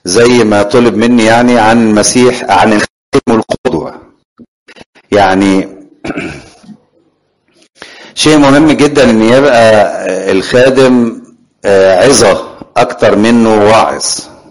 زي ما طلب مني يعني عن المسيح عن الخادم والقدوة يعني شيء مهم جدا ان يبقى الخادم عظة اكتر منه واعظ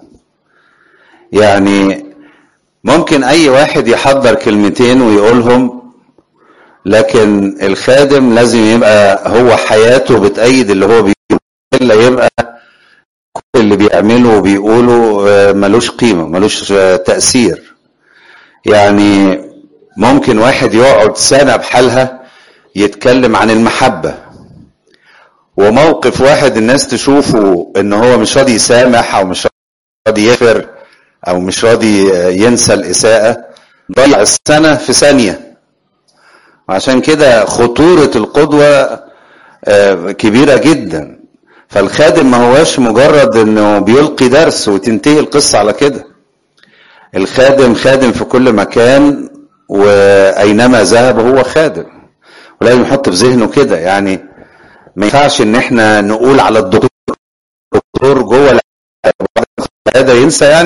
يعني ممكن اي واحد يحضر كلمتين ويقولهم لكن الخادم لازم يبقى هو حياته بتأيد اللي هو بيقوله الا يبقى كل اللي بيعمله وبيقوله ملوش قيمة ملوش تأثير يعني ممكن واحد يقعد سنة بحالها يتكلم عن المحبة وموقف واحد الناس تشوفه ان هو مش راضي يسامح او مش راضي يغفر او مش راضي ينسى الاساءة ضيع السنة في ثانية عشان كده خطورة القدوة كبيرة جدا فالخادم ما هواش مجرد انه بيلقي درس وتنتهي القصة على كده الخادم خادم في كل مكان واينما ذهب هو خادم ولازم يحط في ذهنه كده يعني ما ينفعش ان احنا نقول على الدكتور الدكتور جوه هذا ينسى يعني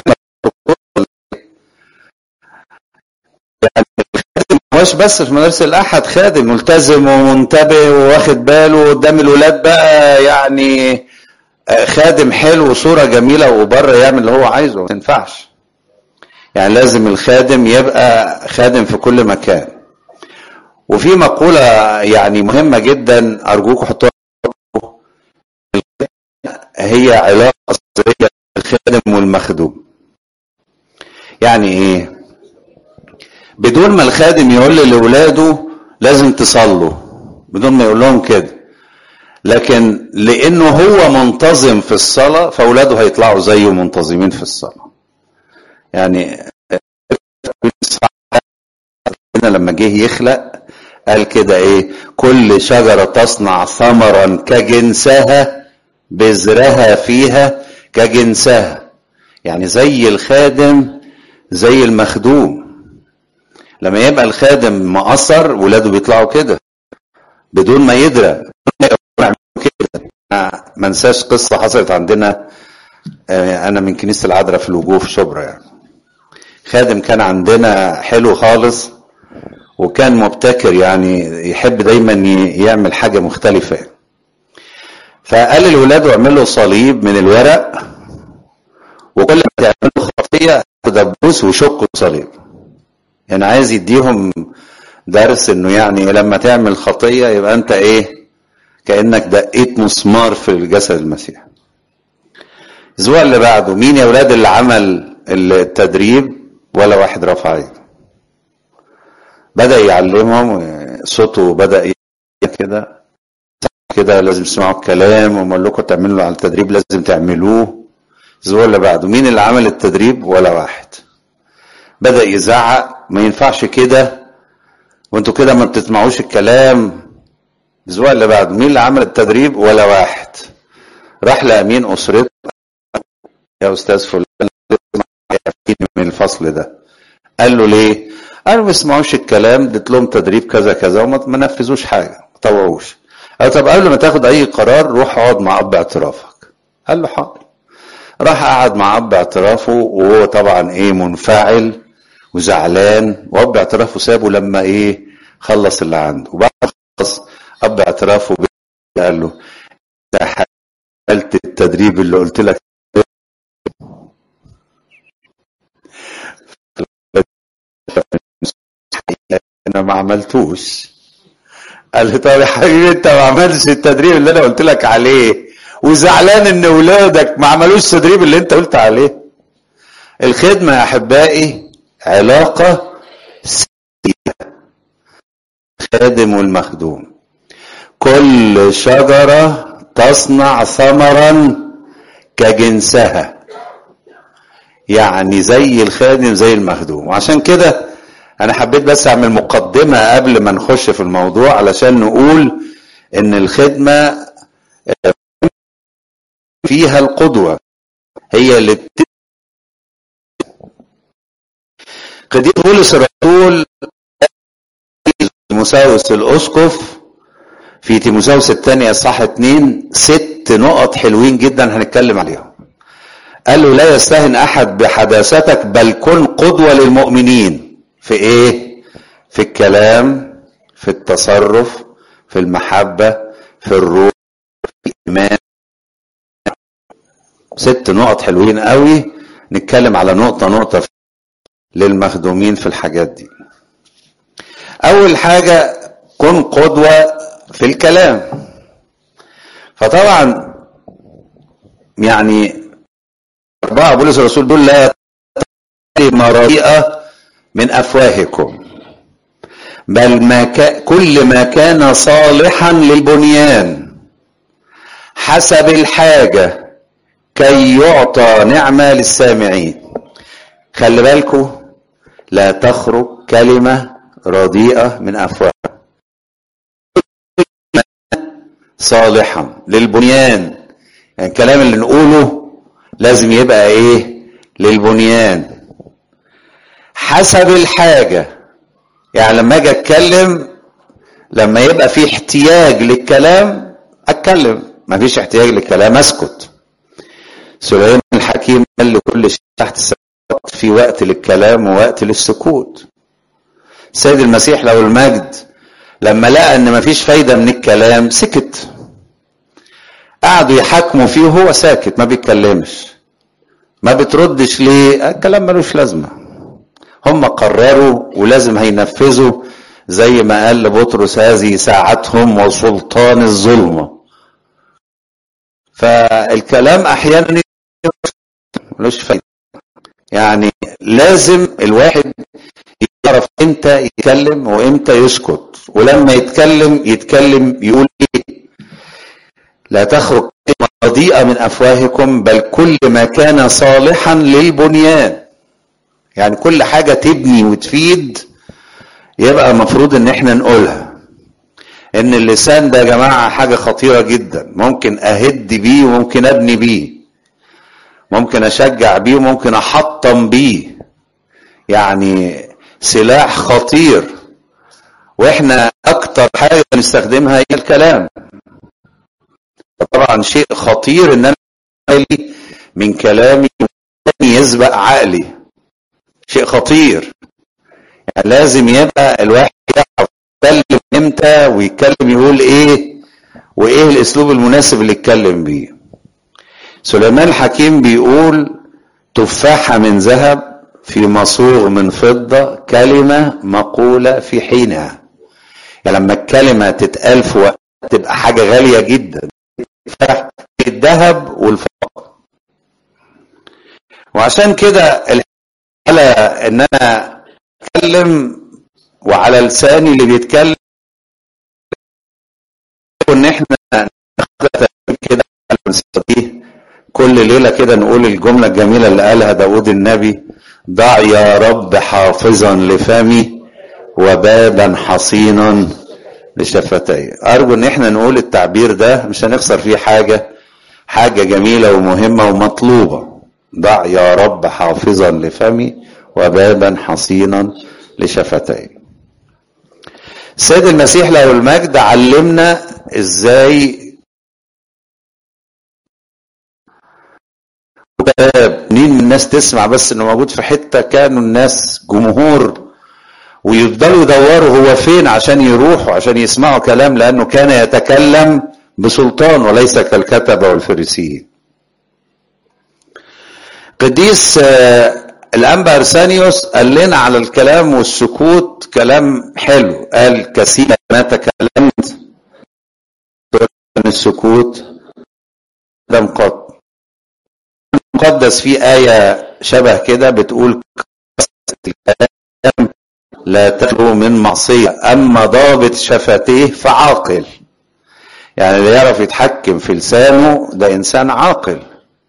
يعني الخادم مش بس في مدارس الاحد خادم ملتزم ومنتبه واخد باله قدام الولاد بقى يعني خادم حلو وصوره جميله وبره يعمل اللي هو عايزه ما تنفعش يعني لازم الخادم يبقى خادم في كل مكان وفي مقولة يعني مهمة جدا أرجوكم حطوها هي علاقة أسرية الخادم والمخدوم يعني إيه بدون ما الخادم يقول لأولاده لازم تصلوا بدون ما يقول لهم كده لكن لأنه هو منتظم في الصلاة فأولاده هيطلعوا زيه منتظمين في الصلاة يعني لما جه يخلق قال كده ايه كل شجرة تصنع ثمرا كجنسها بذرها فيها كجنسها يعني زي الخادم زي المخدوم لما يبقى الخادم مقصر ولاده بيطلعوا كده بدون ما يدرى كده ما انساش قصة حصلت عندنا انا من كنيسة العذراء في الوجوه في شبرا يعني خادم كان عندنا حلو خالص وكان مبتكر يعني يحب دايما يعمل حاجة مختلفة فقال للولاد اعملوا صليب من الورق وكل ما تعملوا خطية دبوس وشقوا صليب يعني عايز يديهم درس انه يعني لما تعمل خطية يبقى انت ايه كأنك دقيت مسمار في الجسد المسيح الاسبوع اللي بعده مين يا ولاد اللي عمل التدريب ولا واحد رفع ايده بدأ يعلمهم صوته بدأ كده كده لازم تسمعوا الكلام وما لكم تعملوا على التدريب لازم تعملوه الاسبوع اللي بعده مين اللي عمل التدريب ولا واحد بدأ يزعق ما ينفعش كده وانتوا كده ما بتسمعوش الكلام الاسبوع اللي بعده مين اللي عمل التدريب ولا واحد راح لامين اسرته يا استاذ فلان من الفصل ده قال له ليه قالوا ما يسمعوش الكلام اديت لهم تدريب كذا كذا وما نفذوش حاجه ما طوعوش قال طب قبل ما تاخد اي قرار روح اقعد مع اب اعترافك قال له حاضر راح قعد مع اب اعترافه وهو طبعا ايه منفعل وزعلان واب اعترافه سابه لما ايه خلص اللي عنده وبعد ما خلص اب اعترافه قال له انت عملت التدريب اللي قلت لك انا ما عملتوش قال لي طب يا حبيبي انت ما عملتش التدريب اللي انا قلت لك عليه وزعلان ان اولادك ما عملوش التدريب اللي انت قلت عليه الخدمه يا احبائي علاقه سيئه الخادم والمخدوم كل شجره تصنع ثمرا كجنسها يعني زي الخادم زي المخدوم وعشان كده انا حبيت بس اعمل مقدمة قبل ما نخش في الموضوع علشان نقول ان الخدمة فيها القدوة هي اللي بت... قديس بولس الرسول تيموساوس الاسقف في تيموساوس الثانية اصحاح اتنين ست نقط حلوين جدا هنتكلم عليهم قال له لا يستهن احد بحداثتك بل كن قدوة للمؤمنين في ايه في الكلام في التصرف في المحبة في الروح في الايمان ست نقط حلوين قوي نتكلم على نقطة نقطة للمخدومين في الحاجات دي اول حاجة كن قدوة في الكلام فطبعا يعني أربعة بولس الرسول بيقول لا مرضيئة من أفواهكم بل ما ك... كل ما كان صالحا للبنيان حسب الحاجة كي يعطى نعمة للسامعين خلي بالكم لا تخرج كلمة رديئة من أفواه صالحا للبنيان يعني الكلام اللي نقوله لازم يبقى ايه للبنيان حسب الحاجة يعني لما اجي اتكلم لما يبقى في احتياج للكلام اتكلم ما فيش احتياج للكلام اسكت سليمان الحكيم قال لكل شيء تحت السماوات في وقت للكلام ووقت للسكوت السيد المسيح له المجد لما لقى ان مفيش فايده من الكلام سكت قعدوا يحاكموا فيه وهو ساكت ما بيتكلمش ما بتردش ليه الكلام ملوش لازمه هم قرروا ولازم هينفذوا زي ما قال لبطرس هذه ساعتهم وسلطان الظلمه فالكلام احيانا ملوش فايده يعني لازم الواحد يعرف امتى يتكلم وامتى يسكت ولما يتكلم يتكلم يقول ايه لا تخرج كلمة رديئة من أفواهكم بل كل ما كان صالحا للبنيان يعني كل حاجة تبني وتفيد يبقى المفروض ان احنا نقولها ان اللسان ده يا جماعة حاجة خطيرة جدا ممكن اهد بيه وممكن ابني بيه ممكن اشجع بيه وممكن احطم بيه يعني سلاح خطير واحنا اكتر حاجه بنستخدمها هي الكلام طبعا شيء خطير ان انا من كلامي يسبق عقلي شيء خطير يعني لازم يبقى الواحد يعرف يتكلم امتى ويتكلم يقول ايه وايه الاسلوب المناسب اللي يتكلم بيه سليمان الحكيم بيقول تفاحه من ذهب في مصوغ من فضة كلمة مقولة في حينها يعني لما الكلمة تتقال في وقت تبقى حاجة غالية جدا في الذهب والفضة وعشان كده على ان انا اتكلم وعلى لساني اللي بيتكلم ان احنا كده كل ليله كده نقول الجمله الجميله اللي قالها داود النبي ضع يا رب حافظا لفمي وبابا حصينا لشفتي ارجو ان احنا نقول التعبير ده مش هنخسر فيه حاجه حاجه جميله ومهمه ومطلوبه ضع يا رب حافظا لفمي وبابا حصينا لشفتي السيد المسيح له المجد علمنا ازاي باب مين من الناس تسمع بس انه موجود في حته كانوا الناس جمهور ويفضلوا يدوروا هو فين عشان يروحوا عشان يسمعوا كلام لانه كان يتكلم بسلطان وليس كالكتبه والفريسيين. قديس الانبا ارسانيوس قال لنا على الكلام والسكوت كلام حلو قال كثيرا ما تكلمت من السكوت لم قط المقدس في آية شبه كده بتقول الكلام لا تخلو من معصية أما ضابط شفتيه فعاقل يعني اللي يعرف يتحكم في لسانه ده إنسان عاقل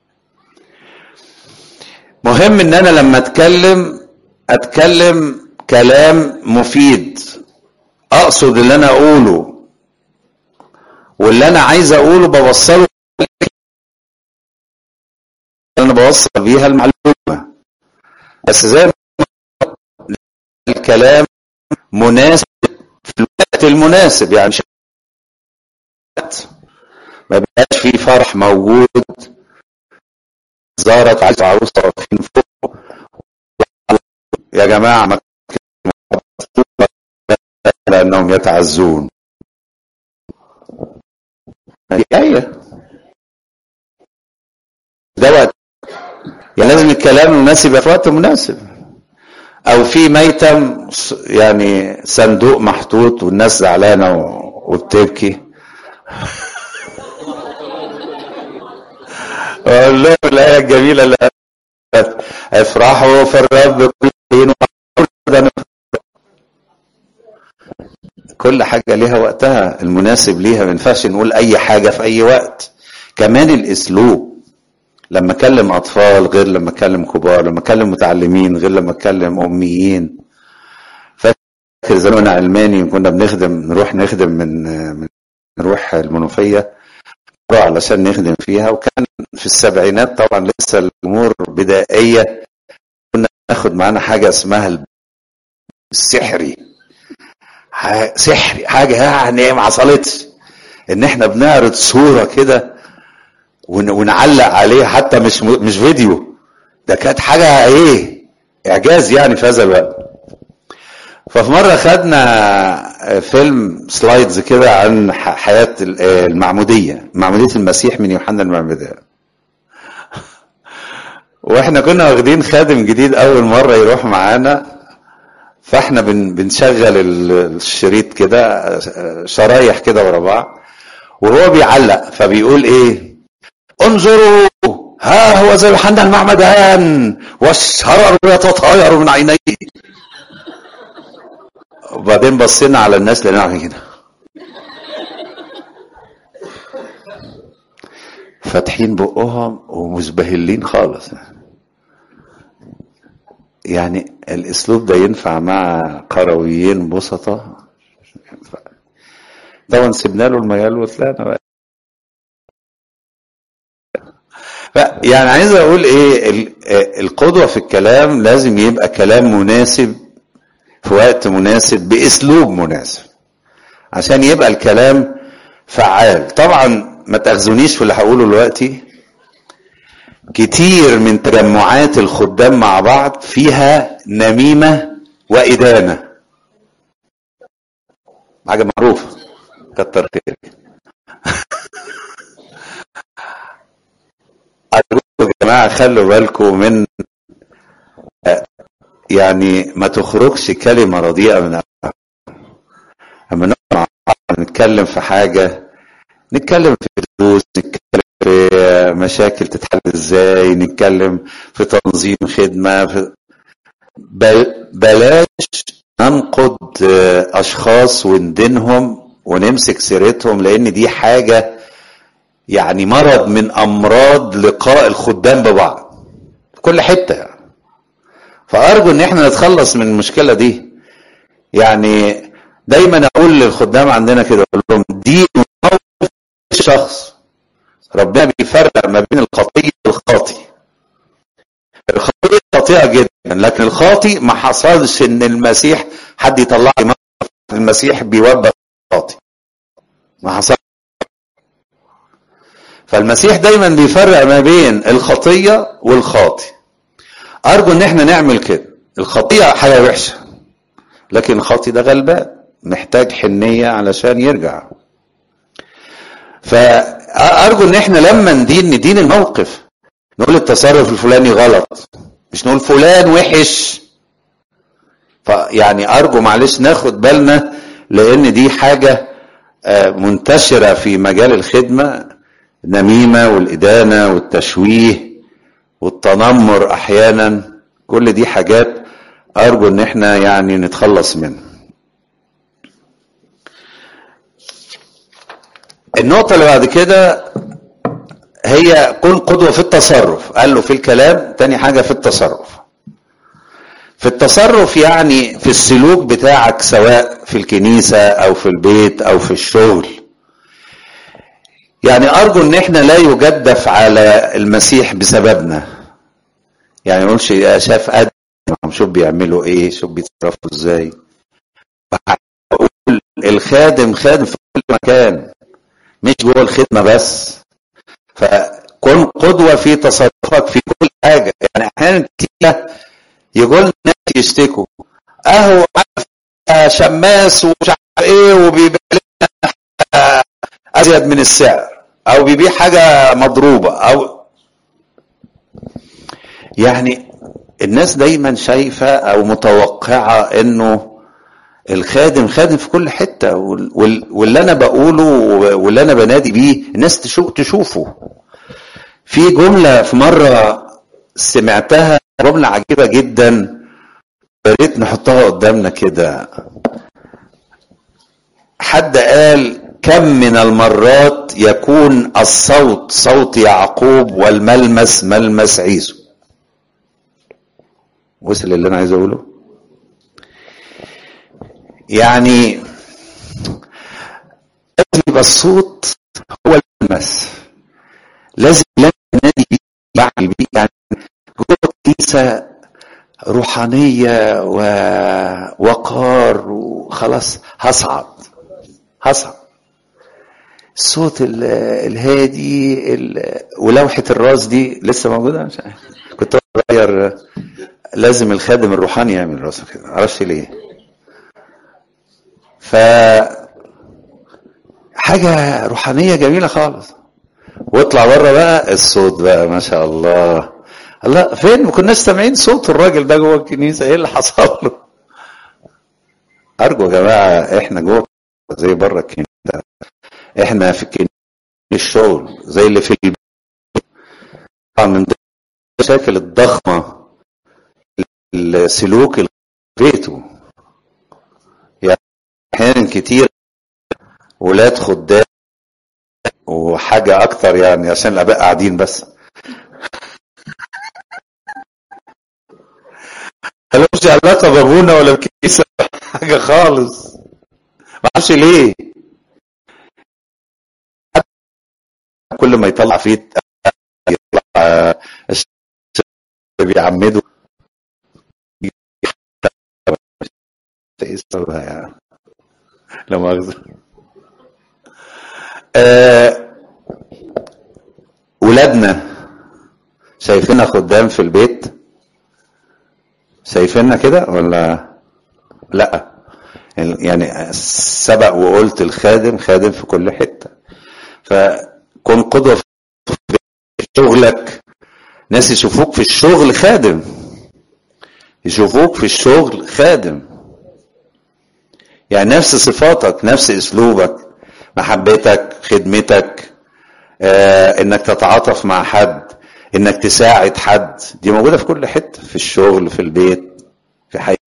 مهم إن أنا لما أتكلم أتكلم كلام مفيد أقصد اللي أنا أقوله واللي أنا عايز أقوله بوصله انا بوصل بيها المعلومه بس زي ما الكلام مناسب في الوقت المناسب يعني مش ما بقاش في فرح موجود زارت عايز عروسه واقفين فوق يا جماعه ما لانهم يتعزون دي آية ده وقت يعني لازم الكلام المناسب يبقى في وقت مناسب او في ميتم يعني صندوق محطوط والناس زعلانه وبتبكي اقول لهم الايه الجميله اللي افرحوا في الرب كل حين كل حاجه ليها وقتها المناسب ليها ما ينفعش نقول اي حاجه في اي وقت كمان الاسلوب لما اكلم اطفال غير لما اكلم كبار لما اكلم متعلمين غير لما اكلم اميين فاكر زمان علماني كنا بنخدم نروح نخدم من, من نروح المنوفيه نروح علشان نخدم فيها وكان في السبعينات طبعا لسه الامور بدائيه كنا ناخد معانا حاجه اسمها السحري سحري حاجه يعني ما حصلتش ان احنا بنعرض صوره كده ونعلق عليه حتى مش مش فيديو ده كانت حاجه ايه اعجاز يعني في هذا الوقت ففي مره خدنا فيلم سلايدز كده عن حياه المعموديه معموديه المسيح من يوحنا المعمدان واحنا كنا واخدين خادم جديد اول مره يروح معانا فاحنا بن بنشغل الشريط كده شرايح كده ورا بعض وهو بيعلق فبيقول ايه انظروا ها هو زي يوحنا المعمدان والشرر يتطاير من عينيه وبعدين بصينا على الناس لقيناها كده فاتحين بقهم ومزبهلين خالص يعني الاسلوب ده ينفع مع قرويين بسطة طبعا سيبنا له المجال وطلعنا بقى يعني عايز اقول ايه القدوة في الكلام لازم يبقى كلام مناسب في وقت مناسب باسلوب مناسب عشان يبقى الكلام فعال طبعا ما تاخذونيش في اللي هقوله دلوقتي كتير من تجمعات الخدام مع بعض فيها نميمة وإدانة حاجة معروفة كتر خيرك أرجوكم يا جماعة خلوا بالكم من يعني ما تخرجش كلمة رديئة من أما نتكلم في حاجة نتكلم في فلوس نتكلم في مشاكل تتحل ازاي نتكلم في تنظيم خدمة في بلاش ننقد اشخاص وندينهم ونمسك سيرتهم لان دي حاجة يعني مرض من امراض لقاء الخدام ببعض في كل حتة يعني. فارجو ان احنا نتخلص من المشكلة دي يعني دايما اقول للخدام عندنا كده اقول لهم دي موقف الشخص ربنا بيفرق ما بين الخطية والخاطي الخطية خطيئة جدا لكن الخاطي ما حصلش ان المسيح حد يطلع لي المسيح بيوبخ الخاطي ما حصل فالمسيح دايما بيفرق ما بين الخطية والخاطي ارجو ان احنا نعمل كده الخطية حاجة وحشة لكن الخاطي ده غلبان محتاج حنية علشان يرجع فأرجو إن إحنا لما ندين ندين الموقف نقول التصرف الفلاني غلط مش نقول فلان وحش فيعني أرجو معلش ناخد بالنا لأن دي حاجة منتشرة في مجال الخدمة النميمة والإدانة والتشويه والتنمر أحيانا كل دي حاجات أرجو إن إحنا يعني نتخلص منها النقطة اللي بعد كده هي كن قدوة في التصرف قال له في الكلام تاني حاجة في التصرف في التصرف يعني في السلوك بتاعك سواء في الكنيسة او في البيت او في الشغل يعني ارجو ان احنا لا يجدف على المسيح بسببنا يعني يقولش يا شاف ادم شوف بيعملوا ايه شوف بيتصرفوا ازاي اقول الخادم خادم في كل مكان مش جوه الخدمة بس فكل كن قدوة في تصرفك في كل حاجة يعني أحيانا كتير يقول ناس يشتكوا أهو شماس ومش عارف إيه وبيبيع أزيد من السعر أو بيبيع حاجة مضروبة أو يعني الناس دايما شايفة أو متوقعة إنه الخادم خادم في كل حتة واللي أنا بقوله واللي أنا بنادي بيه الناس تشوفه في جملة في مرة سمعتها جملة عجيبة جدا يا ريت نحطها قدامنا كده حد قال كم من المرات يكون الصوت صوت يعقوب والملمس ملمس عيسو وصل اللي انا عايز اقوله يعني لازم يبقى الصوت هو الملمس لازم نادي بيه بعمل بيه يعني جوه الكنيسه روحانيه ووقار وخلاص هصعد هصعد الصوت الهادي ولوحه الراس دي لسه موجوده مش عارف كنت بغير لازم الخادم الروحاني يعمل راسه كده معرفش ليه ف حاجه روحانيه جميله خالص واطلع بره بقى الصوت بقى ما شاء الله الله فين ما كناش سامعين صوت الراجل ده جوه الكنيسه ايه اللي حصل له ارجو يا جماعه احنا جوه زي بره الكنيسه احنا في الكنيسه الشغل زي اللي في البيت طبعا من المشاكل الضخمه السلوك بيته يعني احيانا كتير ولاد خدام وحاجة أكتر يعني عشان الآباء قاعدين بس ملوش علاقة بأبونا ولا بكنيسة حاجة خالص ما اعرفش ليه كل ما يطلع فيه يطلع بيعمدوا يعني لا مؤاخذة آه ولادنا شايفيننا خدام في البيت شايفيننا كده ولا لا يعني سبق وقلت الخادم خادم في كل حتة فكن قدوة في شغلك ناس يشوفوك في الشغل خادم يشوفوك في الشغل خادم يعني نفس صفاتك نفس اسلوبك محبتك خدمتك آه، انك تتعاطف مع حد انك تساعد حد دي موجوده في كل حته في الشغل في البيت في حياتك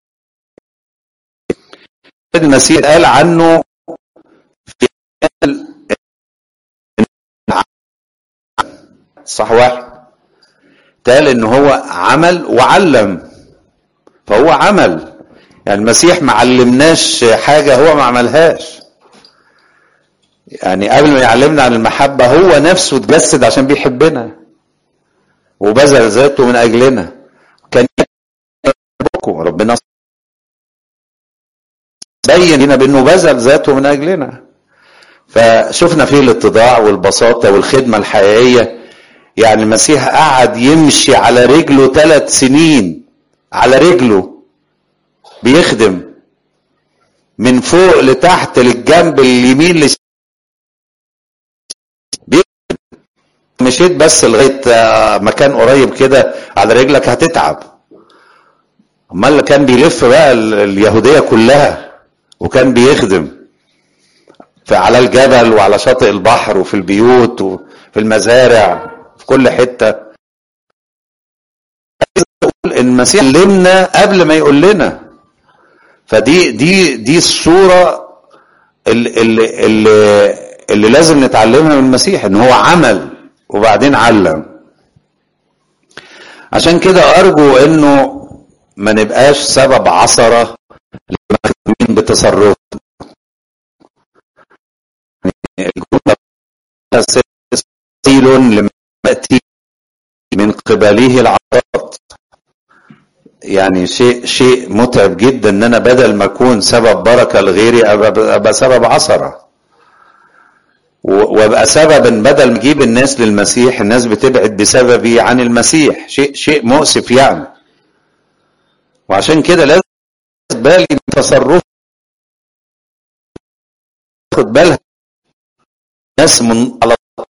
المسيح قال عنه في صح واحد قال ان هو عمل وعلم فهو عمل يعني المسيح ما علمناش حاجه هو ما عملهاش يعني قبل ما يعلمنا عن المحبة هو نفسه اتجسد عشان بيحبنا وبذل ذاته من أجلنا كان يحبكم ربنا بين لنا بأنه بذل ذاته من أجلنا فشفنا فيه الاتضاع والبساطة والخدمة الحقيقية يعني المسيح قعد يمشي على رجله ثلاث سنين على رجله بيخدم من فوق لتحت للجنب اليمين للشمال مشيت بس لغايه مكان قريب كده على رجلك هتتعب امال اللي كان بيلف بقى اليهوديه كلها وكان بيخدم في على الجبل وعلى شاطئ البحر وفي البيوت وفي المزارع في كل حته المسيح علمنا قبل ما يقول لنا فدي دي دي الصوره اللي, اللي, اللي, اللي لازم نتعلمها من المسيح ان هو عمل وبعدين علم عشان كده ارجو انه ما نبقاش سبب عثرة للمخدومين بتصرف الجملة لما يأتي من قبله العطاء يعني شيء شيء متعب جدا ان انا بدل ما اكون سبب بركه لغيري ابقى سبب عثره وابقى سببا بدل ما اجيب الناس للمسيح الناس بتبعد بسببي عن المسيح شيء شيء مؤسف يعني وعشان كده لازم بالي من تصرف خد بالها ناس من على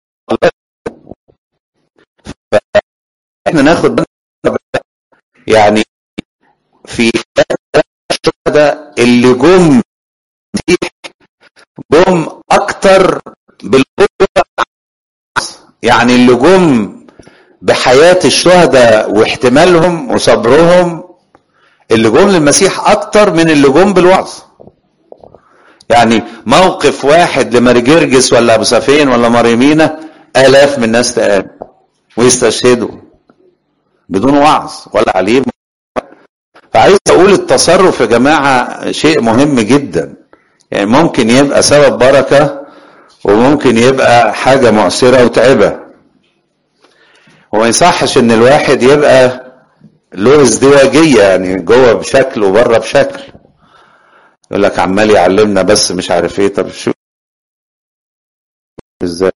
احنا ناخد بالنا يعني في الشهداء اللي جم جم اكتر بالقدوة يعني اللي جم بحياة الشهداء واحتمالهم وصبرهم اللي جم للمسيح اكتر من اللي جم بالوعظ يعني موقف واحد لماري جرجس ولا ابو سفين ولا مريمينا الاف من الناس تقام ويستشهدوا بدون وعظ ولا عليم فعايز اقول التصرف يا جماعه شيء مهم جدا يعني ممكن يبقى سبب بركه وممكن يبقى حاجه معسره وتعبه وما يصحش ان الواحد يبقى له ازدواجيه يعني جوه بشكل وبره بشكل يقول لك عمال يعلمنا بس مش عارف ايه طب شو ازاي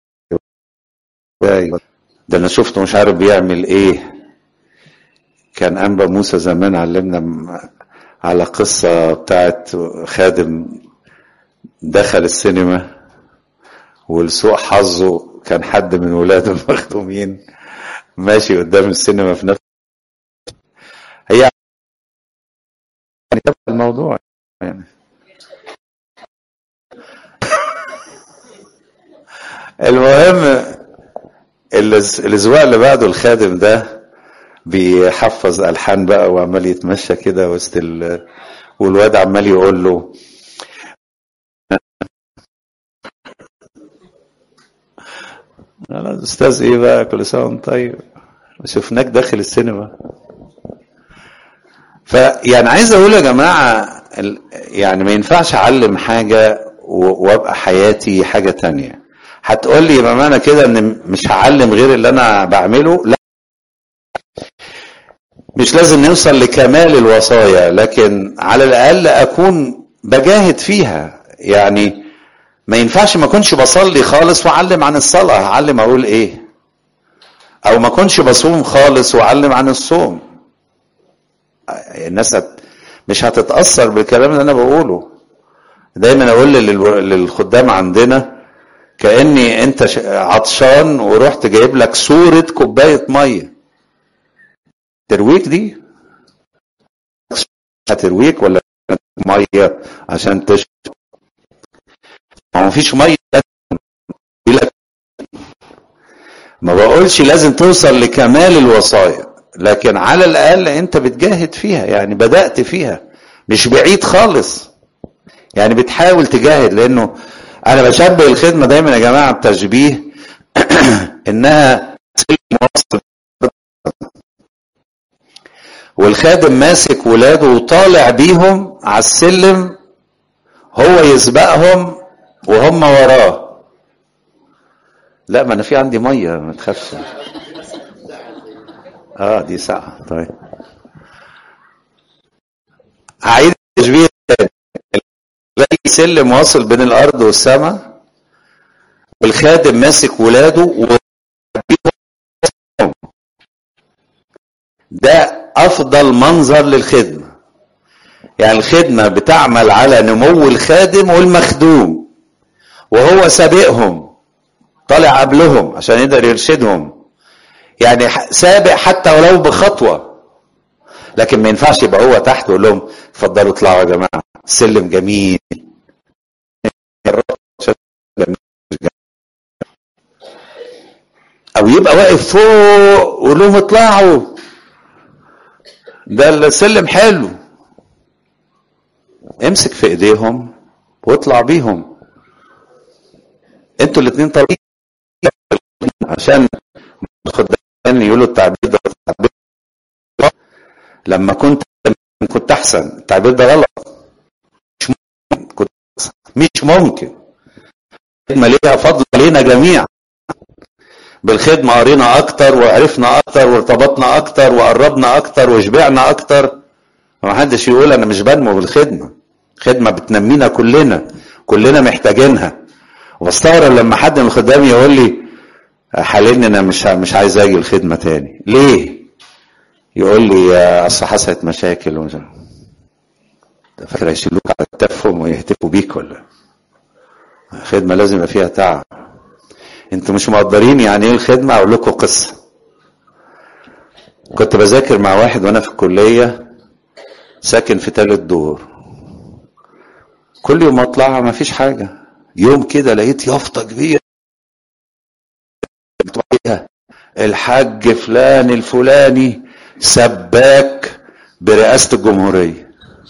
ده انا شفته مش عارف بيعمل ايه كان انبا موسى زمان علمنا على قصة بتاعت خادم دخل السينما ولسوء حظه كان حد من ولاده المخدومين ماشي قدام السينما في نفس هي يعني تبع الموضوع يعني المهم الاسبوع اللي بعده الخادم ده بيحفظ الحان بقى وعمال يتمشى كده وسط ال... والواد عمال يقول له انا استاذ ايه بقى كل سنه وانت طيب شفناك داخل السينما فيعني عايز اقول يا جماعه يعني ما ينفعش اعلم حاجه وابقى حياتي حاجه تانية هتقول لي يبقى معنى كده ان مش هعلم غير اللي انا بعمله لا مش لازم نوصل لكمال الوصايا لكن على الاقل اكون بجاهد فيها يعني ما ينفعش ما اكونش بصلي خالص واعلم عن الصلاه اعلم اقول ايه او ما اكونش بصوم خالص واعلم عن الصوم الناس هت مش هتتاثر بالكلام اللي انا بقوله دايما اقول للخدام عندنا كاني انت عطشان ورحت جايب لك صوره كوبايه ميه ترويك دي هترويك ولا ميه عشان تشرب ما فيش ميه ما بقولش لازم توصل لكمال الوصايا لكن على الاقل انت بتجاهد فيها يعني بدات فيها مش بعيد خالص يعني بتحاول تجاهد لانه انا بشبه الخدمه دايما يا جماعه بتشبيه انها والخادم ماسك ولاده وطالع بيهم على السلم هو يسبقهم وهم وراه لا ما انا في عندي ميه ما تخافش اه دي ساعه طيب هعيد التشبيه زي سلم واصل بين الارض والسماء والخادم ماسك ولاده ده افضل منظر للخدمه يعني الخدمه بتعمل على نمو الخادم والمخدوم وهو سابقهم طالع قبلهم عشان يقدر يرشدهم يعني سابق حتى ولو بخطوه لكن ما ينفعش يبقى هو تحت ويقول لهم اتفضلوا اطلعوا يا جماعه السلم جميل او يبقى واقف فوق ويقول لهم اطلعوا ده السلم حلو امسك في ايديهم واطلع بيهم انتوا الاثنين طريق عشان خدام يقولوا التعبير ده التعبير لما كنت كنت احسن التعبير ده غلط مش ممكن كنت مش ممكن الخدمه ليها فضل علينا جميعا بالخدمة قرينا أكتر وعرفنا أكتر وارتبطنا أكتر وقربنا أكتر وشبعنا أكتر ما حدش يقول أنا مش بنمو بالخدمة خدمة بتنمينا كلنا كلنا محتاجينها وبستغرب لما حد من الخدام يقول لي حاليا انا مش مش عايز اجي الخدمه تاني ليه يقول لي اصل حصلت مشاكل ومش فاكر هيشيلوك على كتافهم ويهتفوا بيك ولا الخدمه لازم يبقى فيها تعب انتوا مش مقدرين يعني ايه الخدمه اقول لكم قصه كنت بذاكر مع واحد وانا في الكليه ساكن في ثالث دور كل يوم اطلع ما فيش حاجه يوم كده لقيت يافطه كبيره الحاج فلان الفلاني سباك برئاسة الجمهورية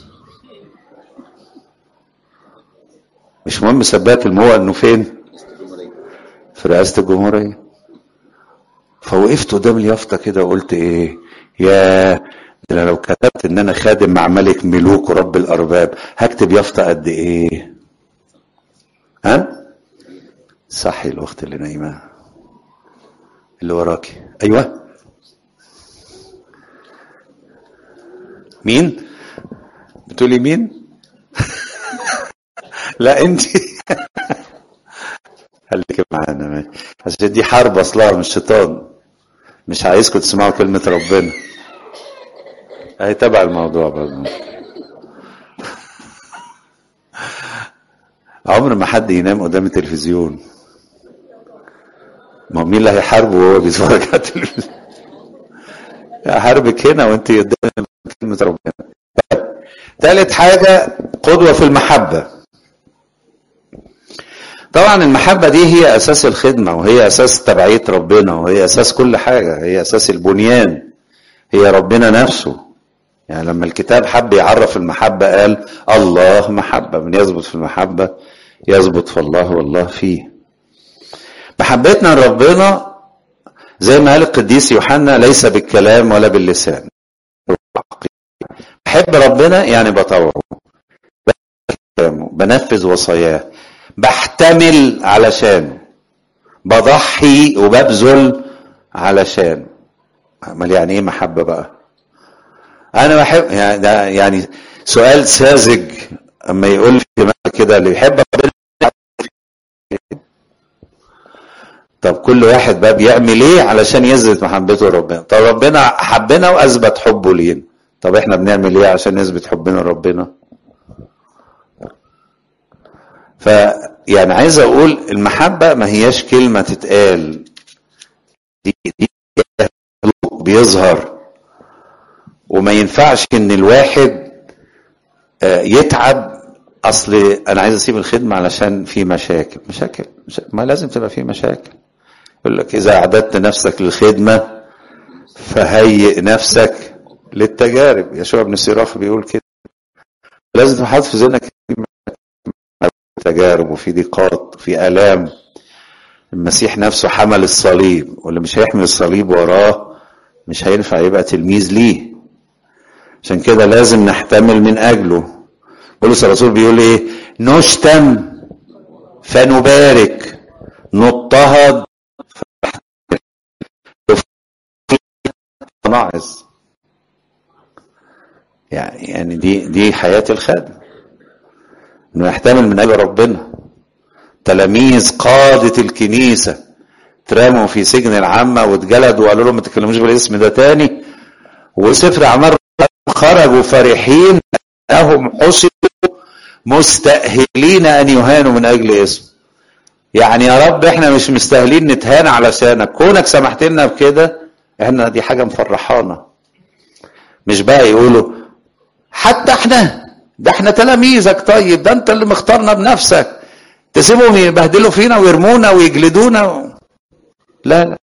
مش مهم سباك المهم انه فين في رئاسة الجمهورية فوقفت قدام اليافطة كده وقلت ايه يا انا لو كتبت ان انا خادم مع ملك ملوك ورب الارباب هكتب يافطة قد ايه ها صحي الاخت اللي نايمه اللي وراكي ايوه مين بتقولي مين لا انت خليك معانا عشان دي حرب اصلها من الشيطان مش عايزكم تسمعوا كلمة ربنا اهي تبع الموضوع برضه عمر ما حد ينام قدام التلفزيون ما مين اللي هيحاربه وهو بيتفرج على التلفزيون هحاربك هنا وانت قدام كلمة ربنا ثالث حاجة قدوة في المحبة طبعا المحبة دي هي أساس الخدمة وهي أساس تبعية ربنا وهي أساس كل حاجة هي أساس البنيان هي ربنا نفسه يعني لما الكتاب حب يعرف المحبة قال الله محبة من يثبت في المحبة يثبت في الله والله فيه محبتنا لربنا زي ما قال القديس يوحنا ليس بالكلام ولا باللسان بحب ربنا يعني بطوعه بنفذ وصاياه بحتمل علشان بضحي وببذل علشان امال يعني ايه محبه بقى انا بحب يعني ده يعني سؤال ساذج اما يقول لي كده اللي يحب ربنا طب كل واحد بقى بيعمل ايه علشان يثبت محبته لربنا طب ربنا حبنا واثبت حبه لينا طب احنا بنعمل ايه عشان نثبت حبنا لربنا ف يعني عايز اقول المحبة ما هياش كلمة تتقال دي, دي بيظهر وما ينفعش ان الواحد يتعب اصل انا عايز اسيب الخدمة علشان في مشاكل مشاكل, مشاكل. ما لازم تبقى في مشاكل يقول لك اذا اعددت نفسك للخدمة فهيئ نفسك للتجارب يشوع بن سيراخ بيقول كده لازم تحط في ذهنك تجارب وفي ضيقات وفي الام المسيح نفسه حمل الصليب واللي مش هيحمل الصليب وراه مش هينفع يبقى تلميذ ليه عشان كده لازم نحتمل من اجله بولس الرسول بيقول ايه نشتم فنبارك نضطهد فنعظ يعني يعني دي دي حياة الخادم انه يحتمل من اجل ربنا تلاميذ قادة الكنيسة ترموا في سجن العامة واتجلدوا وقالوا لهم ما تتكلموش بالاسم ده تاني وسفر اعمال خرجوا فرحين انهم حسبوا مستأهلين ان يهانوا من اجل اسم يعني يا رب احنا مش مستاهلين نتهان علشانك كونك سمحت لنا بكده احنا دي حاجة مفرحانا مش بقى يقولوا حتى احنا ده احنا تلاميذك طيب ده انت اللي مختارنا بنفسك تسيبهم يبهدلوا فينا ويرمونا ويجلدونا و... لا لا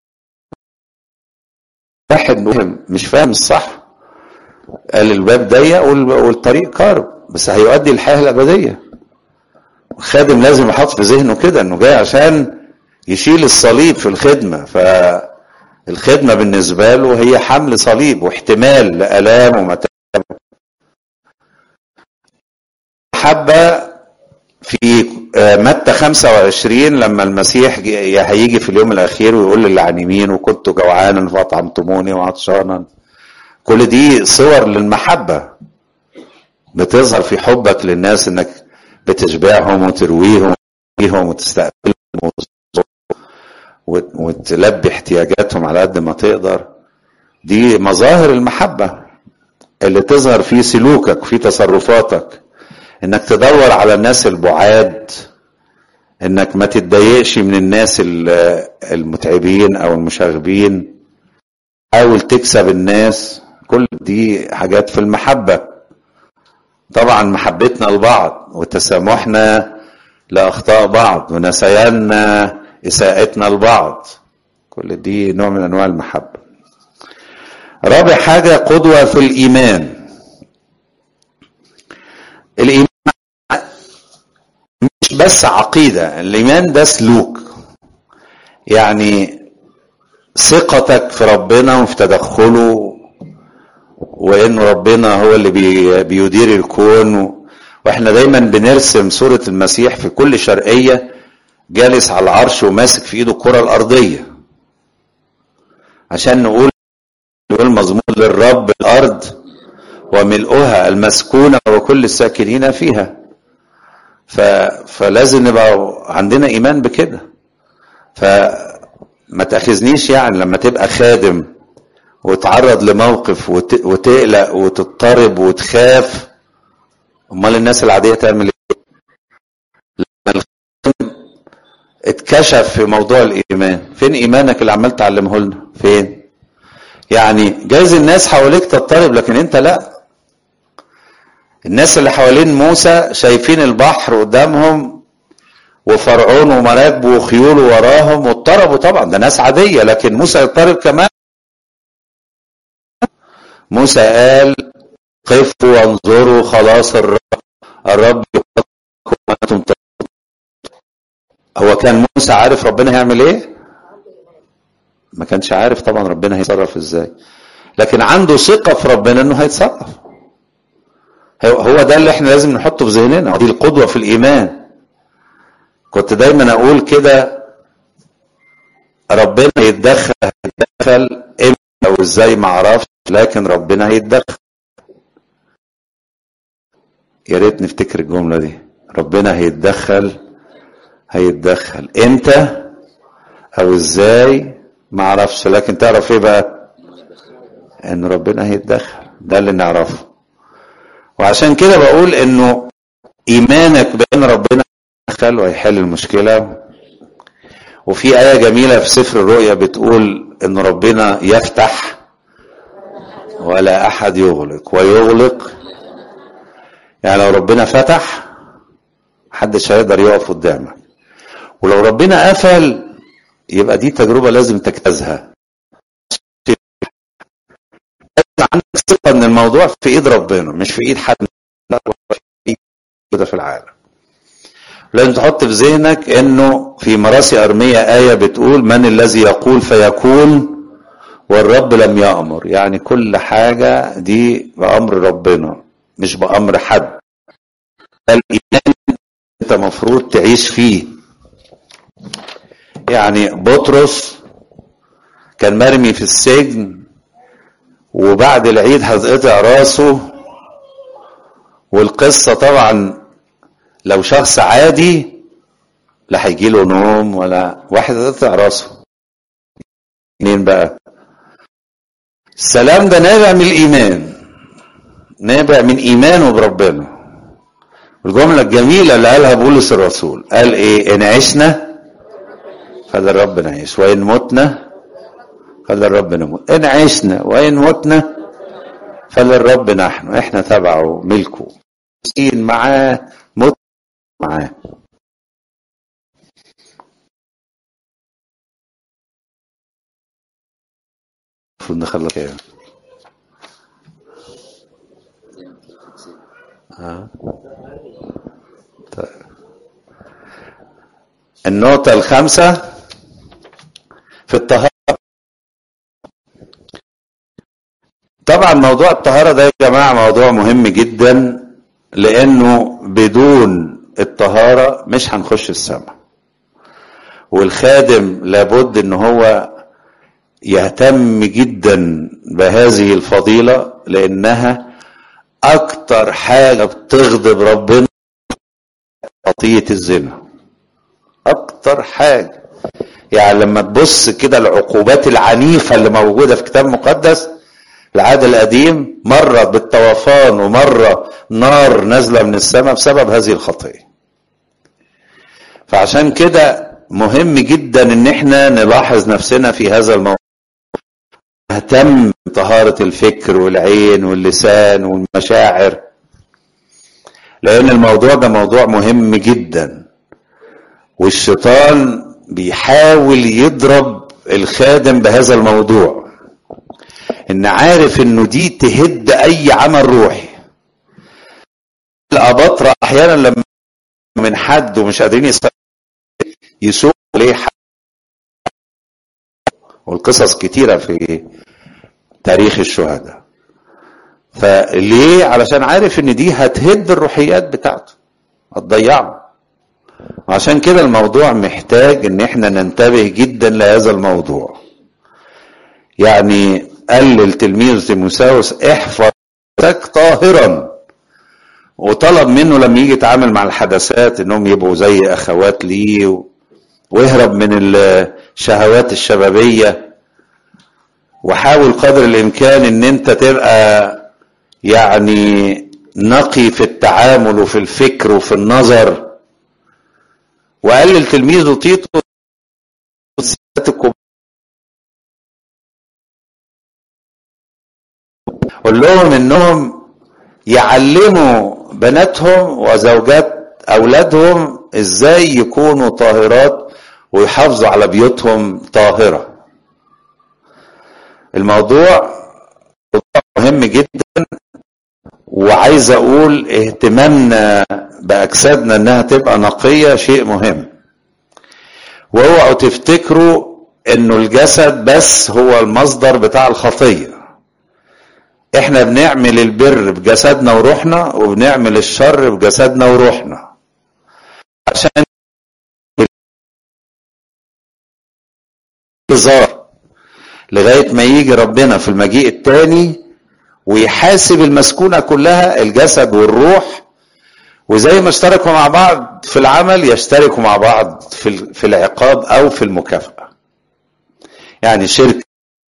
واحد مش فاهم الصح قال الباب ضيق والطريق قارب بس هيؤدي الحياه الابديه الخادم لازم يحط في ذهنه كده انه جاي عشان يشيل الصليب في الخدمه فالخدمه بالنسبه له هي حمل صليب واحتمال لالام ومتاعب محبة في متى 25 لما المسيح هيجي في اليوم الأخير ويقول للي عن يمينه كنت جوعانا فأطعمتموني وعطشانا كل دي صور للمحبة بتظهر في حبك للناس انك بتشبعهم وترويهم فيهم وتستقبلهم وتلبي احتياجاتهم على قد ما تقدر دي مظاهر المحبة اللي تظهر في سلوكك في تصرفاتك انك تدور على الناس البعاد انك ما تتضايقش من الناس المتعبين او المشاغبين حاول تكسب الناس كل دي حاجات في المحبة طبعا محبتنا لبعض وتسامحنا لأخطاء بعض ونسياننا إساءتنا لبعض كل دي نوع من أنواع المحبة رابع حاجة قدوة في الإيمان الإيمان مش بس عقيدة الإيمان ده سلوك يعني ثقتك في ربنا وفي تدخله وإن ربنا هو اللي بي بيدير الكون واحنا دايما بنرسم صورة المسيح في كل شرقية جالس على العرش وماسك في ايده الكرة الأرضية عشان نقول نقول مضمون للرب الأرض وملؤها المسكونة وكل الساكنين فيها ف... فلازم نبقى عندنا إيمان بكده فما تأخذنيش يعني لما تبقى خادم وتعرض لموقف وت... وتقلق وتضطرب وتخاف امال الناس العاديه تعمل ايه لما اتكشف في موضوع الايمان فين ايمانك اللي عمال تعلمه لنا فين يعني جايز الناس حواليك تضطرب لكن انت لا الناس اللي حوالين موسى شايفين البحر قدامهم وفرعون ومراكبه وخيوله وراهم واضطربوا طبعا ده ناس عاديه لكن موسى يضطرب كمان موسى قال قفوا وانظروا خلاص الرب الرب وانتم هو كان موسى عارف ربنا هيعمل ايه ما كانش عارف طبعا ربنا هيتصرف ازاي لكن عنده ثقة في ربنا انه هيتصرف هو ده اللي احنا لازم نحطه في ذهننا دي القدوة في الايمان كنت دايما اقول كده ربنا يتدخل يتدخل امتى او ازاي ما اعرفش لكن ربنا هيتدخل يا ريت نفتكر الجمله دي ربنا هيتدخل هيتدخل امتى او ازاي ما اعرفش لكن تعرف ايه بقى ان ربنا هيتدخل ده اللي نعرفه وعشان كده بقول انه ايمانك بان ربنا يتدخل وهيحل المشكله وفي آية جميلة في سفر الرؤيا بتقول إن ربنا يفتح ولا أحد يغلق ويغلق يعني لو ربنا فتح محدش هيقدر يقف قدامك ولو ربنا قفل يبقى دي تجربة لازم تجتازها عندك ثقة ان الموضوع في ايد ربنا مش في ايد حد كده في العالم لازم تحط في ذهنك انه في مراسي ارمية آية بتقول من الذي يقول فيكون والرب لم يأمر يعني كل حاجة دي بأمر ربنا مش بأمر حد الإيمان أنت مفروض تعيش فيه يعني بطرس كان مرمي في السجن وبعد العيد هتقطع راسه والقصة طبعا لو شخص عادي لا هيجيله نوم ولا واحد هتقطع راسه منين بقى السلام ده نابع من الإيمان نابع من إيمانه بربنا الجملة الجميلة اللي قالها بولس الرسول قال إيه إن عشنا فللرب نعيش وإن متنا فللرب نموت إن عشنا وإن متنا فللرب نحن إحنا تبعه ملكه مسكين معاه مت معاه المفروض نخلص كام آه. طيب. النقطة الخامسة في الطهارة طبعا موضوع الطهارة ده يا جماعة موضوع مهم جدا لأنه بدون الطهارة مش هنخش السماء والخادم لابد ان هو يهتم جدا بهذه الفضيلة لأنها أكتر حاجة بتغضب ربنا خطية الزنا اكتر حاجه يعني لما تبص كده العقوبات العنيفه اللي موجوده في كتاب مقدس العهد القديم مره بالطوفان ومره نار نازله من السماء بسبب هذه الخطيه فعشان كده مهم جدا ان احنا نلاحظ نفسنا في هذا الموضوع نهتم بطهارة الفكر والعين واللسان والمشاعر لأن الموضوع ده موضوع مهم جدا والشيطان بيحاول يضرب الخادم بهذا الموضوع ان عارف انه دي تهد اي عمل روحي الاباطرة احيانا لما من حد ومش قادرين يسوق يسوق عليه حد والقصص كتيرة في تاريخ الشهداء فليه علشان عارف ان دي هتهد الروحيات بتاعته هتضيعه عشان كده الموضوع محتاج ان احنا ننتبه جدا لهذا الموضوع يعني قال للتلميذ تيموساوس احفظ نفسك طاهرا وطلب منه لما يجي يتعامل مع الحدثات انهم يبقوا زي اخوات ليه واهرب من الشهوات الشبابيه وحاول قدر الامكان ان انت تبقى يعني نقي في التعامل وفي الفكر وفي النظر وقال لتلميذه تيتو قول لهم انهم يعلموا بناتهم وزوجات اولادهم ازاي يكونوا طاهرات ويحافظوا على بيوتهم طاهره الموضوع مهم جدا وعايز اقول اهتمامنا باجسادنا انها تبقى نقيه شيء مهم واوعوا تفتكروا انه الجسد بس هو المصدر بتاع الخطيه احنا بنعمل البر بجسدنا وروحنا وبنعمل الشر بجسدنا وروحنا عشان انتظار لغايه ما يجي ربنا في المجيء الثاني ويحاسب المسكونه كلها الجسد والروح وزي ما اشتركوا مع بعض في العمل يشتركوا مع بعض في في العقاب او في المكافاه يعني شركه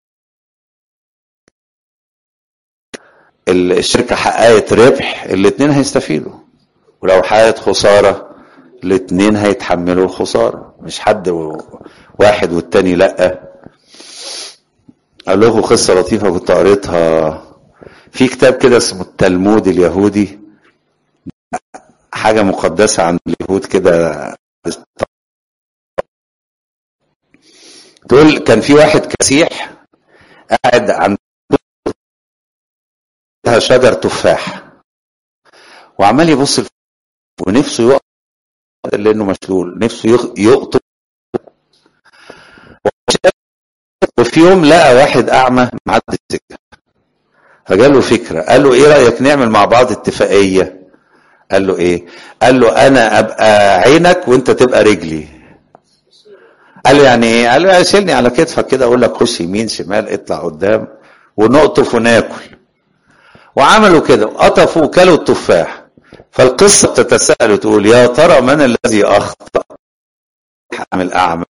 الشركه حققت ربح الاثنين هيستفيدوا ولو حققت خساره الاثنين هيتحملوا الخساره مش حد واحد والتاني لا اقول لكم قصه لطيفه كنت قريتها في كتاب كده اسمه التلمود اليهودي حاجه مقدسه عند اليهود كده تقول كان في واحد كسيح قاعد عند شجر تفاح وعمال يبص ونفسه يقطع لانه مشلول نفسه يقطع وفي يوم لقى واحد اعمى معدي السكه فجاله فكره قال له ايه رايك نعمل مع بعض اتفاقيه قال له ايه قال له انا ابقى عينك وانت تبقى رجلي قال له يعني ايه قال له شيلني على كتفك كده اقول لك خش يمين شمال اطلع قدام ونقطف وناكل وعملوا كده قطفوا وكلوا التفاح فالقصة بتتساءل وتقول يا ترى من الذي أخطأ عامل أعمى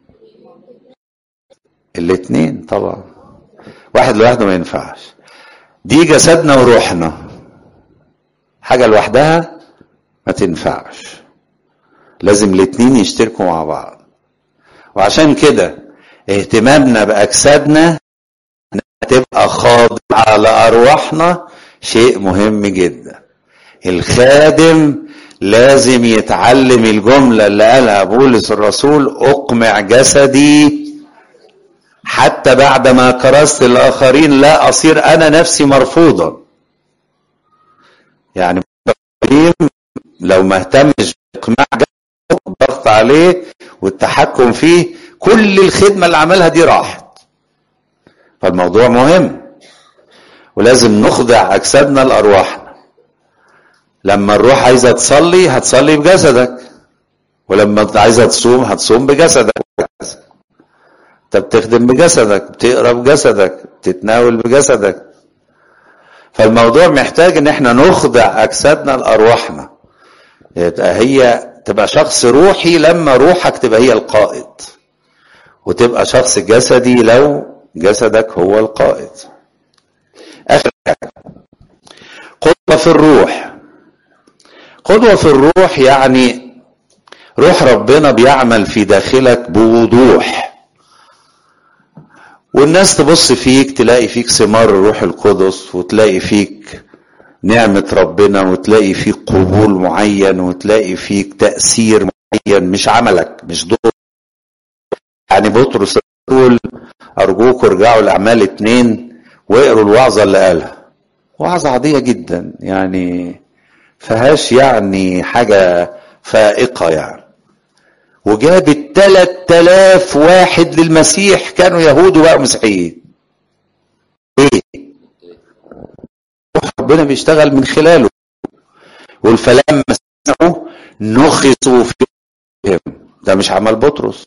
الاثنين طبعا واحد لوحده ما ينفعش دي جسدنا وروحنا حاجة لوحدها ما تنفعش لازم الاثنين يشتركوا مع بعض وعشان كده اهتمامنا بأجسادنا تبقى خاضعة لأرواحنا شيء مهم جدا الخادم لازم يتعلم الجملة اللي قالها بولس الرسول أقمع جسدي حتى بعد ما كرست الآخرين لا أصير أنا نفسي مرفوضا يعني لو ما اهتمش بإقماع جسده الضغط عليه والتحكم فيه كل الخدمة اللي عملها دي راحت فالموضوع مهم ولازم نخضع أجسادنا لأرواحنا لما الروح عايزة تصلي هتصلي بجسدك ولما عايزة تصوم هتصوم بجسدك انت بتخدم بجسدك بتقرا بجسدك بتتناول بجسدك فالموضوع محتاج ان احنا نخضع اجسادنا لارواحنا يبقى هي تبقى شخص روحي لما روحك تبقى هي القائد وتبقى شخص جسدي لو جسدك هو القائد اخر حاجه قدوه في الروح قدوه في الروح يعني روح ربنا بيعمل في داخلك بوضوح والناس تبص فيك تلاقي فيك ثمار الروح القدس وتلاقي فيك نعمة ربنا وتلاقي فيك قبول معين وتلاقي فيك تأثير معين مش عملك مش دور يعني بطرس يقول أرجوكم ارجعوا لأعمال اتنين واقروا الوعظة اللي قالها وعظة عادية جدا يعني فهاش يعني حاجة فائقة يعني وجابت تلات تلاف واحد للمسيح كانوا يهود وبقوا مسيحيين ايه ربنا بيشتغل من خلاله والفلام سمعوا نخسوا فيهم ده مش عمل بطرس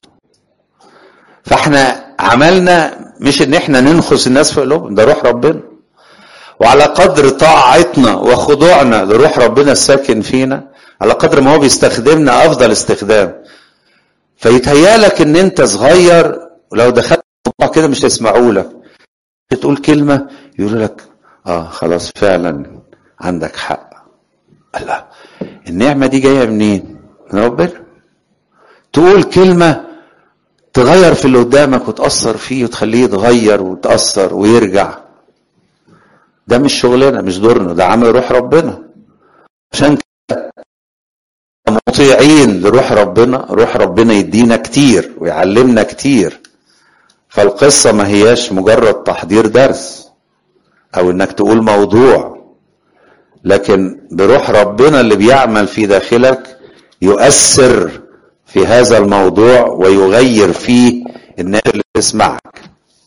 فاحنا عملنا مش ان احنا ننخس الناس في قلوبهم ده روح ربنا وعلى قدر طاعتنا وخضوعنا لروح ربنا الساكن فينا على قدر ما هو بيستخدمنا افضل استخدام فيتهيالك ان انت صغير ولو دخلت الموضوع كده مش هيسمعوا لك تقول كلمه يقولوا لك اه خلاص فعلا عندك حق الله النعمه دي جايه منين من ربنا تقول كلمه تغير في اللي قدامك وتاثر فيه وتخليه يتغير وتاثر ويرجع ده مش شغلنا مش دورنا ده عمل روح ربنا عشان كده مطيعين لروح ربنا روح ربنا يدينا كتير ويعلمنا كتير فالقصة ما هياش مجرد تحضير درس او انك تقول موضوع لكن بروح ربنا اللي بيعمل في داخلك يؤثر في هذا الموضوع ويغير فيه الناس اللي بتسمعك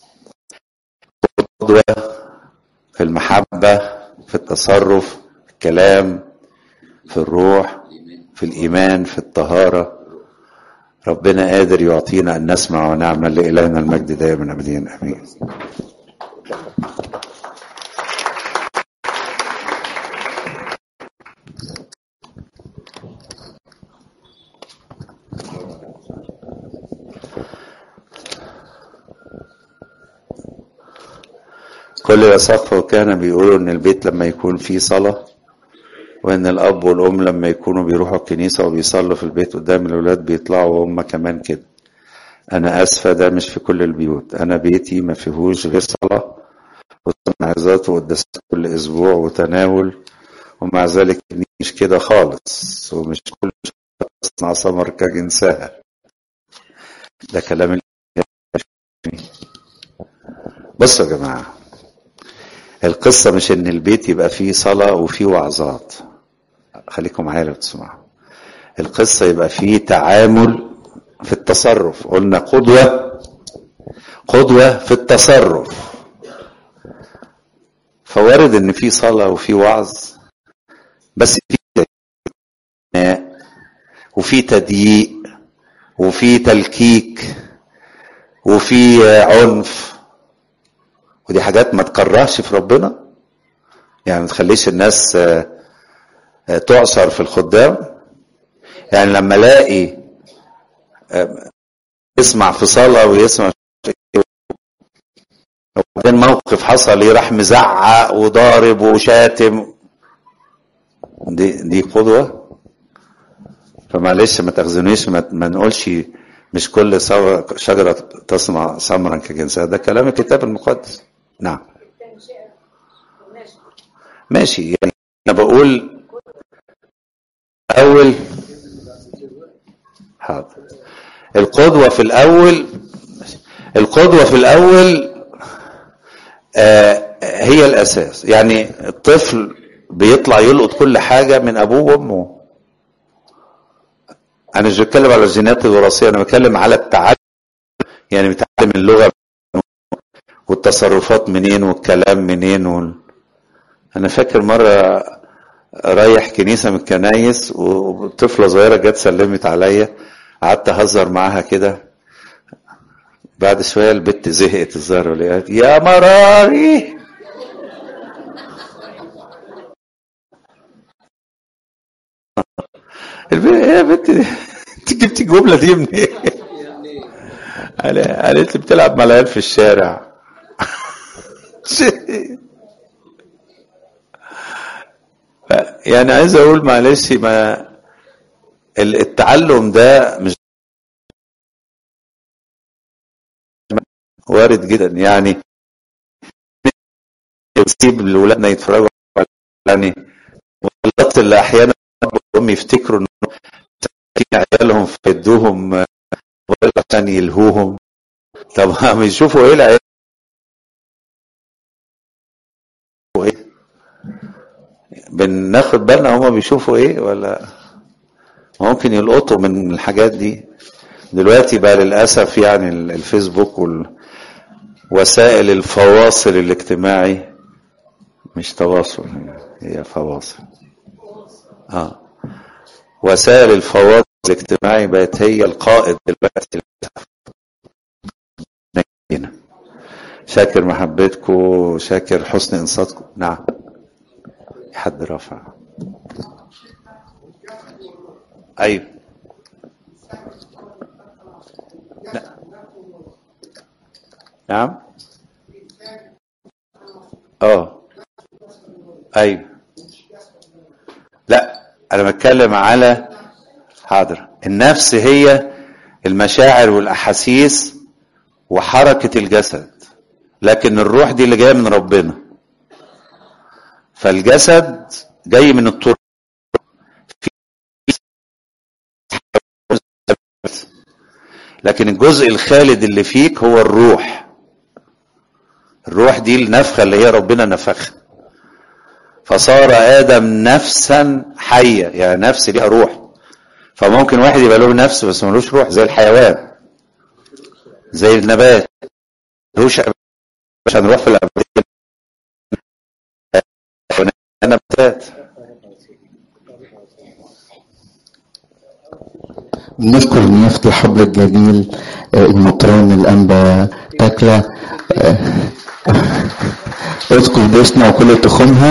في المحبة في التصرف في الكلام في الروح في الإيمان في الطهارة ربنا قادر يعطينا أن نسمع ونعمل لإلهنا المجد دائما أبدين أمين كل يصف وكان بيقولوا ان البيت لما يكون فيه صلاه وان الاب والام لما يكونوا بيروحوا الكنيسه وبيصلوا في البيت قدام الاولاد بيطلعوا وهم كمان كده انا اسفه ده مش في كل البيوت انا بيتي ما فيهوش غير صلاه وعظات وقداسات كل اسبوع وتناول ومع ذلك مش كده خالص ومش كل تصنع ثمر كجنسها ده كلام بصوا يا جماعه القصة مش ان البيت يبقى فيه صلاة وفيه وعظات خليكم معايا لو تسمعوا القصة يبقى فيه تعامل في التصرف قلنا قدوة قدوة في التصرف فوارد ان في صلاة وفي وعظ بس في وفي تضييق وفي تلكيك وفي عنف ودي حاجات ما تكرهش في ربنا يعني ما تخليش الناس تعصر في الخدام يعني لما الاقي يسمع في صلاه ويسمع وبعدين موقف حصل راح مزعق وضارب وشاتم دي دي قدوه فمعلش ما تاخذونيش ما, ما نقولش مش كل شجره تصنع ثمرا كجنسها ده كلام الكتاب المقدس نعم ماشي يعني انا بقول اول حاضر القدوة في الاول القدوة في الاول آه هي الاساس يعني الطفل بيطلع يلقط كل حاجة من ابوه وامه انا مش بتكلم على الجينات الوراثية انا بتكلم على التعلم يعني بيتعلم اللغة والتصرفات منين والكلام منين وال... انا فاكر مره رايح كنيسه من الكنايس وطفله صغيره جت سلمت عليا قعدت اهزر معاها كده بعد شويه البت زهقت الظاهر ولقيت يا مراري البنت ايه يا بنت انت جبتي الجمله دي منين؟ قالت لي بتلعب مع العيال في الشارع يعني عايز اقول معلش ما التعلم ده مش وارد جدا يعني يسيب لاولادنا يتفرجوا يعني والله اللي احيانا هم يفتكروا انه عيالهم فيدوهم عشان يلهوهم طب هم يشوفوا ايه العيال ايه بناخد بالنا هما بيشوفوا ايه ولا ممكن يلقطوا من الحاجات دي دلوقتي بقى للاسف يعني الفيسبوك ووسائل الفواصل الاجتماعي مش تواصل هي فواصل اه وسائل الفواصل الاجتماعي بقت هي القائد دلوقتي شاكر محبتكم شاكر حسن انصاتكم نعم حد رفع ايوه لا. نعم اه ايوه لا انا بتكلم على حاضر النفس هي المشاعر والاحاسيس وحركه الجسد لكن الروح دي اللي جايه من ربنا فالجسد جاي من التراب لكن الجزء الخالد اللي فيك هو الروح الروح دي النفخه اللي هي ربنا نفخها فصار ادم نفسا حيه يعني نفس ليها روح فممكن واحد يبقى له نفس بس ملوش روح زي الحيوان زي النبات ملوش عشان نروح في الأبدية نباتات نشكر نيافة الحبل الجميل المطران الأنبا تاكلة اذكر باسمها وكل تخمها